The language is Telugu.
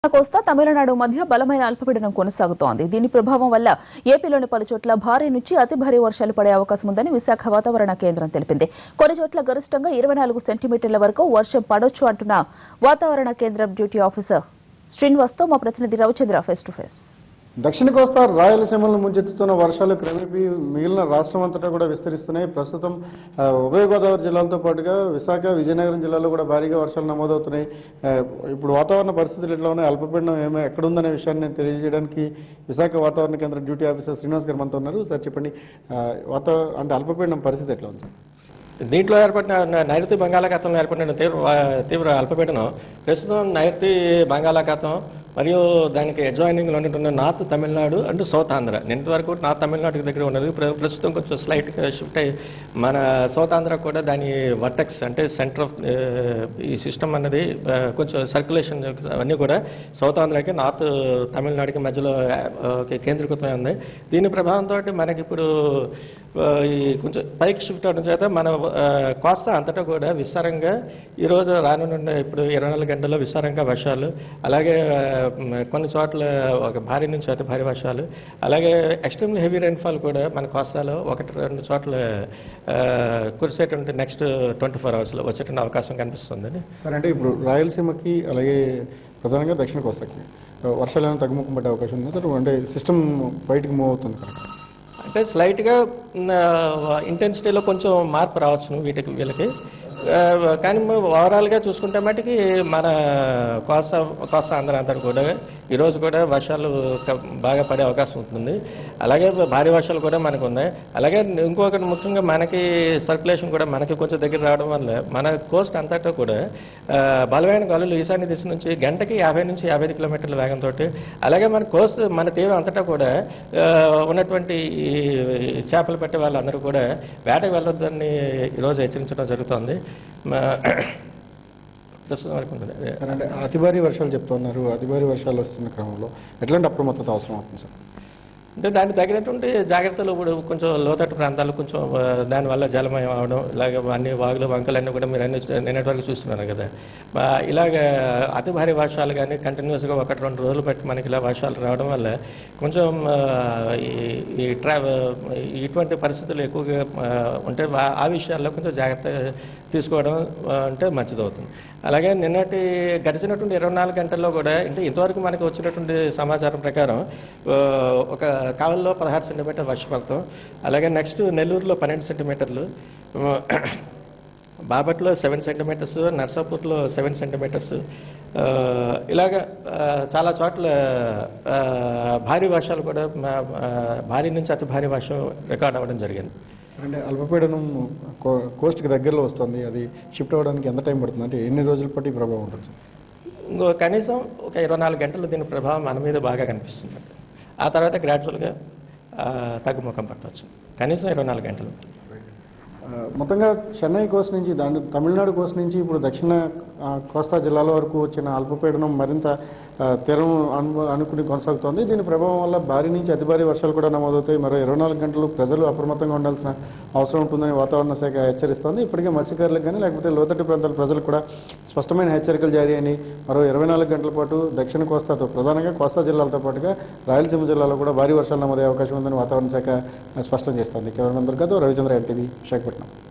కోస్తా తమిళనాడు మధ్య బలమైన అల్పపీడనం కొనసాగుతోంది దీని ప్రభావం వల్ల ఏపీలోని పలు చోట్ల భారీ నుంచి అతి భారీ వర్షాలు పడే అవకాశం ఉందని విశాఖ వాతావరణ కేంద్రం తెలిపింది కొన్ని చోట్ల గరిష్టంగా ఇరవై నాలుగు సెంటీమీటర్ల వరకు వర్షం పడొచ్చు అంటున్న వాతావరణ కేంద్రం డ్యూటీ ఆఫీసర్ శ్రీనివాస్తో మా ప్రతినిధి రవిచంద్ర ఫేస్ టు ఫేస్ దక్షిణ కోస్తా రాయలసీమలను ముంచెత్తుతున్న వర్షాలు క్రమేపీ మిగిలిన రాష్ట్రం అంతటా కూడా విస్తరిస్తున్నాయి ప్రస్తుతం ఆ, ఉభయ గోదావరి జిల్లాలతో పాటుగా విశాఖ విజయనగరం జిల్లాలో కూడా భారీగా వర్షాలు నమోదవుతున్నాయి ఆ, ఇప్పుడు వాతావరణ పరిస్థితులు ఎట్లా ఉన్నాయి అల్పపీడనం ఏమో ఎక్కడుందనే విషయాన్ని తెలియజేయడానికి విశాఖ వాతావరణ కేంద్రం డ్యూటీ ఆఫీసర్ శ్రీనివాస్ గారు మనతో ఉన్నారు సార్ చెప్పండి ఆ, వాతావరణ అంటే అల్పపీడనం పరిస్థితి ఎట్లా ఉంది సార్? దీంట్లో ఏర్పడిన న- నైరుతి బంగాళాఖాతంలో ఏర్పడిన తీవ్ర వా- తీవ్ర అల్పపీడనం ప్రస్తుతం నైరుతి బంగాళాఖాతం మరియు దానికి అడ్జాయినింగ్లో ఉన్నటువంటి north Tamil Nadu and south Andhra నిన్నటి వరకు నార్త్ తమిళనాడుకి దగ్గర ఉన్నది ప్ర- ప్రస్తుతం కొంచెం స్లైట్గా షిఫ్ట్ అయ్యి మన సౌత్ ఆంధ్ర కూడా దాని వర్టెక్స్ అంటే సెంటర్ ఆఫ్ ఈ సిస్టమ్ అన్నది ఆ, కొంచెం సర్క్యులేషన్ అవన్నీ కూడా సౌత్ ఆంధ్రాకి నార్త్ తమిళనాడుకి మధ్యలో ఆ, కేంద్రీకృతమై ఉంది దీని ప్రభావంతో మనకి ఇప్పుడు ఆ, ఈ కొంచెం పైకి షిఫ్ట్ అవడం చేత మన ఆ, కోస్తా అంతటా కూడా విస్తారంగా ఈరోజు రానున్న ఇప్పుడు ఇరవై నాలుగు గంటల్లో విస్తారంగా వర్షాలు అలాగే ఆ, మ్, కొన్ని చోట్ల ఒక భారీ నుంచి అతి భారీ వర్షాలు అలాగే ఎక్స్ట్రీమ్లీ హెవీ రైన్ఫాల్ కూడా మన కోస్తాలో ఒకటి రెండు చోట్ల ఆ, కురిసేటువంటి నెక్స్ట్ ట్వంటీ ఫోర్ అవర్స్లో వచ్చేటువంటి అవకాశం కనిపిస్తుంది సార్ అంటే ఇప్పుడు రాయలసీమకి అలాగే ప్రధానంగా దక్షిణ కోస్తాకి ఆ, వర్షాలు ఏమైనా తగ్గుముఖం పడే అవకాశం ఉంది సార్ అంటే సిస్టమ్ బయటికి మూవ్ అవుతుంది కనుక అంటే స్లైట్గా ఇంటెన్సిటీలో కొంచెం మార్పు రావచ్చును వీటికి వీళ్ళకి ఆ, కానీ ఓవరాల్గా చూసుకుంటే మటుకి మన కోస్తా కోస్తా ఆంధ్ర అంతా కూడా ఈరోజు కూడా వర్షాలు క- బాగా పడే అవకాశం ఉంటుంది అలాగే భారీ వర్షాలు కూడా మనకు ఉన్నాయి అలాగే ఇంకొకటి ముఖ్యంగా మనకి సర్క్యులేషన్ కూడా మనకి కొంచెం దగ్గర రావడం వల్ల మన కోస్ట్ అంతటా కూడా ఆ, బలమైన గాలులు ఈశాన్య దిశ నుంచి గంటకి యాభై నుంచి యాభై ఐదు కిలోమీటర్ల వేగంతో అలాగే మన కోస్ట్ మన తీరం అంతటా కూడా ఆ, ఉన్నటువంటి ఈ చేపలు పట్టే వాళ్ళందరూ కూడా వేటకు వెళ్ళొద్దని ఈరోజు హెచ్చరించడం జరుగుతోంది మా- ప్రస్తుతం వరకు ఉన్నది. సార్ అంటే అతి భారీ వర్షాలు చెప్తున్నారు అతి భారీ వర్షాలు వస్తున్న క్రమంలో ఎట్లాంటి అప్రమత్తత అవసరం అవుతుంది సార్ అంటే దానికి తగినటువంటి జాగ్రత్తలు ఇప్పుడు కొంచెం లోతట్టు ప్రాంతాలు కొంచెం ఆ, దానివల్ల జలమయం అవడం ఇలాగ అన్ని వాగులు వంకలన్నీ కూడా మీరు అన్ని చూ- నిన్నటి వరకు చూస్తున్నారు కదా ఆ, ఇలాగ అతి భారీ వర్షాలు కానీ కంటిన్యూస్గా ఒకటి రెండు రోజులు బట్టి మనకి ఇలా వర్షాలు రావడం వల్ల కొంచెం ఆ, ఈ ఈ ట్రా ఇటువంటి పరిస్థితులు ఎక్కువగా ఆ, ఉంటే వా- ఆ విషయాల్లో కొంచెం జాగ్రత్త తీసుకోవడం ఆ, అంటే మంచిదవుతుంది అలాగే నిన్నటి గడిచినటువంటి ఇరవై నాలుగు గంటల్లో కూడా అంటే ఇంతవరకు మనకి వచ్చినటువంటి సమాచారం ప్రకారం ఆ, ఒక కావల్లో పదహారు సెంటీమీటర్ వర్షపాతం అలాగే నెక్స్ట్ నెల్లూరులో పన్నెండు సెంటీమీటర్లు ఆ, బాపట్లో సెవెన్ సెంటీమీటర్స్ నర్సాపూర్లో సెవెన్ సెంటీమీటర్స్ ఆ, ఇలాగ ఆ, చాలా చోట్ల ఆ, భారీ వర్షాలు కూడా మా- ఆ, భారీ నుంచి అతి భారీ వర్షం రికార్డ్ అవ్వడం జరిగింది అంటే అల్పపీడనం కో- కోస్ట్కి దగ్గరలో వస్తుంది అది షిఫ్ట్ అవ్వడానికి ఎంత టైం పడుతుంది అంటే ఎన్ని రోజుల పాటు ఈ ప్రభావం ఉంటుంది సార్ ఇంకో కనీసం ఒక ఇరవై నాలుగు గంటలు దీని ప్రభావం మన మీద బాగా కనిపిస్తుంది ఆ తర్వాత గ్రాడ్యువల్గా తగ్గుముఖం పట్టవచ్చు కనీసం ఇరవై నాలుగు గంటలు ఆ, మొత్తంగా చెన్నై కోస్ట్ నుంచి దాని తమిళనాడు కోస్ట్ నుంచి ఇప్పుడు దక్షిణ ఆ, కోస్తా జిల్లాల వరకు వచ్చిన అల్పపీడనం మరింత ఆ, తీరం అను అనుకుని కొనసాగుతోంది దీని ప్రభావం వల్ల భారీ నుంచి అతి భారీ వర్షాలు కూడా నమోదవుతాయి మరో ఇరవై నాలుగు గంటలు ప్రజలు అప్రమత్తంగా ఉండాల్సిన అవసరం ఉంటుందని వాతావరణ శాఖ హెచ్చరిస్తోంది ఇప్పటికే మత్స్యకారులకు కానీ లేకపోతే లోతట్టు ప్రాంతాల ప్రజలకు కూడా స్పష్టమైన హెచ్చరికలు జారీ అయినాయి మరో ఇరవై నాలుగు గంటల పాటు దక్షిణ కోస్తాతో ప్రధానంగా కోస్తా జిల్లాలతో పాటుగా రాయలసీమ జిల్లాలో కూడా భారీ వర్షాలు నమోదయ్యే అవకాశం ఉందని వాతావరణ శాఖ స్పష్టం చేస్తోంది కేవలం దుర్గాతో రవిచంద్ర ఎన్టీవీ విశాఖపట్నం